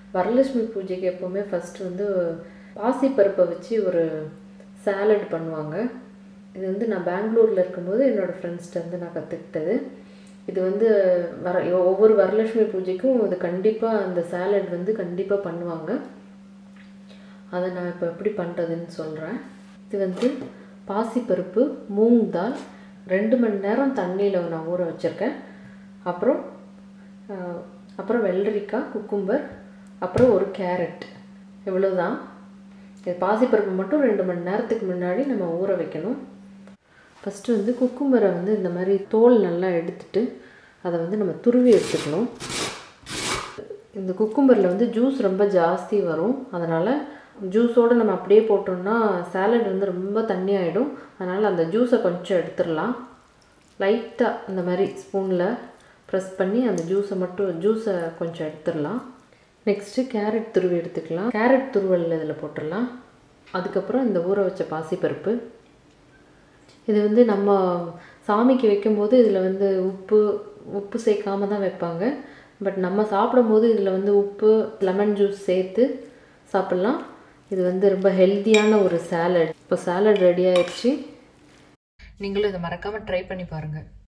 வரலட்சுமி பூஜைக்கு எப்போவுமே ஃபஸ்ட்டு வந்து பாசிப்பருப்பை வச்சு ஒரு சாலட் பண்ணுவாங்க இது வந்து நான் பெங்களூரில் இருக்கும்போது என்னோடய ஃப்ரெண்ட்ஸ்கிட்ட வந்து நான் கற்றுக்கிட்டது இது வந்து வர ஒவ்வொரு வரலட்சுமி பூஜைக்கும் இது கண்டிப்பாக அந்த சாலட் வந்து கண்டிப்பாக பண்ணுவாங்க அதை நான் இப்போ எப்படி பண்ணுறதுன்னு சொல்கிறேன் இது வந்து பாசிப்பருப்பு மூங் தால் ரெண்டு மணி நேரம் தண்ணியில் நான் ஊற வச்சுருக்கேன் அப்புறம் ஆஹ், அப்புறம் வெள்ளரிக்காய் குக்கும்பர் அப்புறம் ஒரு கேரட் இவ்வளோதான் இது பாசிப்பருப்பு மட்டும் ரெண்டு மணி நேரத்துக்கு முன்னாடி நம்ம ஊற வைக்கணும் ஃபஸ்ட்டு வந்து குக்கும்பரை வந்து இந்த மாதிரி தோல் நல்லா எடுத்துட்டு அதை வந்து நம்ம துருவி எடுத்துக்கணும் இந்த குக்கும்பரில் வந்து ஜூஸ் ரொம்ப ஜாஸ்தி வரும் அதனால் ஜூஸோடு நம்ம அப்படியே போட்டோம்னா சாலட் வந்து ரொம்ப தண்ணி ஆகிடும் அதனால் அந்த ஜூஸை கொஞ்சம் எடுத்துடலாம் லைட்டாக இந்த மாதிரி ஸ்பூனில் ப்ரெஸ் பண்ணி அந்த ஜூஸை மட்டும் ஜூஸை கொஞ்சம் எடுத்துடலாம் நெக்ஸ்ட்டு கேரட் துருவி எடுத்துக்கலாம் கேரட் துருவல் இதில் போட்டுடலாம் அதுக்கப்புறம் இந்த ஊற வச்ச பாசிப்பருப்பு இது வந்து நம்ம சாமிக்கு வைக்கும்போது இதில் வந்து உப்பு உப்பு சேர்க்காம தான் வைப்பாங்க பட் நம்ம சாப்பிடும்போது இதில் வந்து உப்பு லெமன் ஜூஸ் சேர்த்து சாப்பிட்லாம் இது வந்து ரொம்ப ஹெல்த்தியான ஒரு சாலட் இப்போ சாலட் ரெடி ஆயிடுச்சு நீங்களும் இதை மறக்காமல் ட்ரை பண்ணி பாருங்கள்